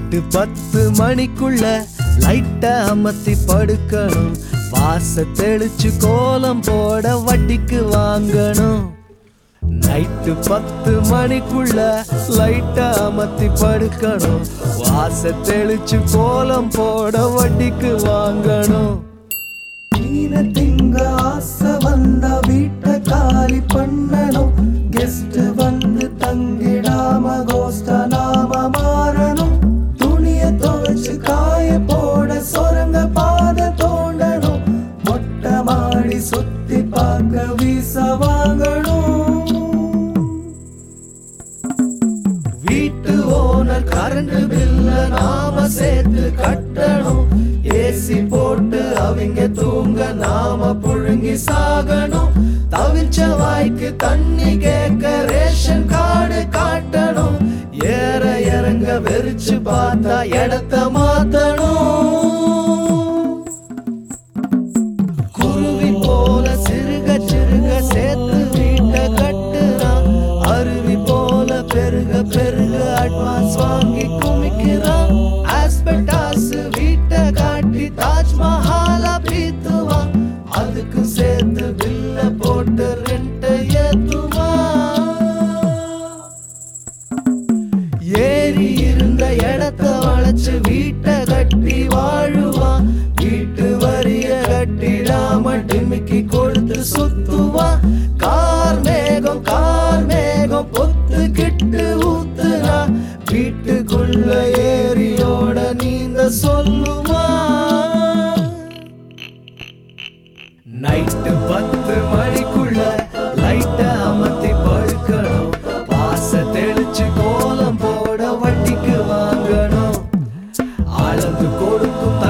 night பத்து மணிக்குள்ள லைட்ட அமர்த்தி படுக்கணும் வாச தெளிச்சு கோலம் போட வட்டிக்கு வாங்கணும் நைட்டு பத்து மணிக்குள்ள லைட்ட அமர்த்தி படுக்கணும் வாச தெளிச்சு கோலம் போட வட்டிக்கு வாங்கணும் மீன திங்க ஆசை வந்தா வீட்டை காலி பண்ணணும் கெஸ்ட் வந்து தங்கிடாம கோஸ்ட நாம மாறணும் துணிய துவைச்சு காய போட சொரங்க பாத தோண்டணும் மொட்டை மாடி சுத்தி பார்க்க வீச வாங்கணும் வீட்டு ஓனர் கரண்ட் பில்ல நாம சேர்த்து கட்டணும் ஏசி போட்டு அவங்க தூங்க நாம புழுங்கி சாகணும் தவிச்ச வாய்க்கு தண்ணி கேட்க ரேஷன் கார்டு காட்டணும் ஏற இறங்க வெறிச்சு பார்த்தா இடத்த மாத்தணும் குருவி போல சிறுக சிறுக சேர்த்து வீட்டை கட்டுறான் அருவி போல பெருக பெருக அட்வான்ஸ் வாங்கி குமிக்கிறான் ஆஸ்பெட்டாஸ் வீட்டை காட்டி தாஜ்மஹாலா பீத்துவான் அதுக்கு சேர்த்து பில்ல போட்டு ரெண்டை ஏத்துவான் ஏறி இருந்த இடத்த வளைச்சு வீட்டை கட்டி வாழுவான் வீட்டு வரிய கட்டிடாம டிமிக்கி கொடுத்து சுத்துவான் கார் மேகம் கார் மேகம் பொத்துக்கிட்டு ஊத்துனா வீட்டுக்குள்ள ஏரியோட நீந்த சொல்லுவான் நைட்டு பத்து மணிக்குள்ள லைட்ட அமர்த்தி படுக்கணும் வாச தெளிச்சு கோலம் போட வட்டிக்கு வாங்கணும் அளந்து கொடுக்கும்